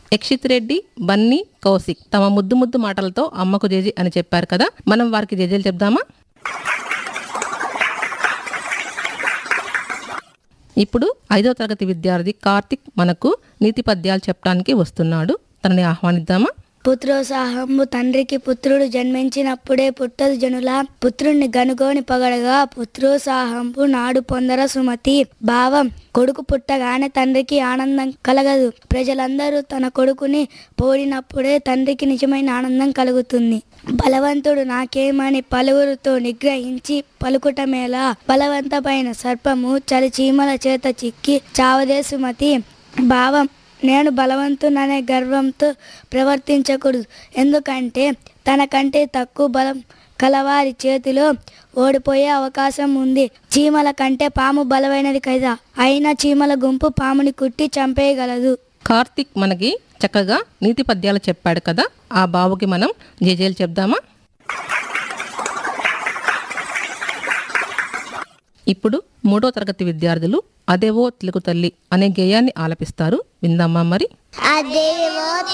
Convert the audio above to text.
యక్షిత్ రెడ్డి బన్నీ కౌశిక్ తమ ముద్దు ముద్దు మాటలతో అమ్మకు జేజీ అని చెప్పారు కదా మనం వారికి జేజీలు చెప్దామా ఇప్పుడు ఐదో తరగతి విద్యార్థి కార్తిక్ మనకు నీతి పద్యాలు చెప్పడానికి వస్తున్నాడు తనని ఆహ్వానిద్దామా పుత్రోత్సాహంబు తండ్రికి పుత్రుడు జన్మించినప్పుడే పుట్టదు జనుల పుత్రుణ్ణి గనుగోని పగడగా పుత్రోత్సాహంబు నాడు పొందర సుమతి భావం కొడుకు పుట్టగానే తండ్రికి ఆనందం కలగదు ప్రజలందరూ తన కొడుకుని పోడినప్పుడే తండ్రికి నిజమైన ఆనందం కలుగుతుంది బలవంతుడు నాకేమని పలువురితో నిగ్రహించి పలుకుటమేలా బలవంతమైన సర్పము చలి చీమల చేత చిక్కి చావదే సుమతి భావం నేను బలవంతుననే గర్వంతో ప్రవర్తించకూడదు ఎందుకంటే తనకంటే తక్కువ బలం కలవారి చేతిలో ఓడిపోయే అవకాశం ఉంది చీమల కంటే పాము బలమైనది కదా అయినా చీమల గుంపు పాముని కుట్టి చంపేయగలదు కార్తిక్ మనకి చక్కగా నీతి పద్యాలు చెప్పాడు కదా ఆ బాబుకి మనం జేజేలు చెప్దామా ఇప్పుడు మూడో తరగతి విద్యార్థులు అదేవో తెలుగు తల్లి అనే గేయాన్ని ఆలపిస్తారు విందామా మరి అదేవో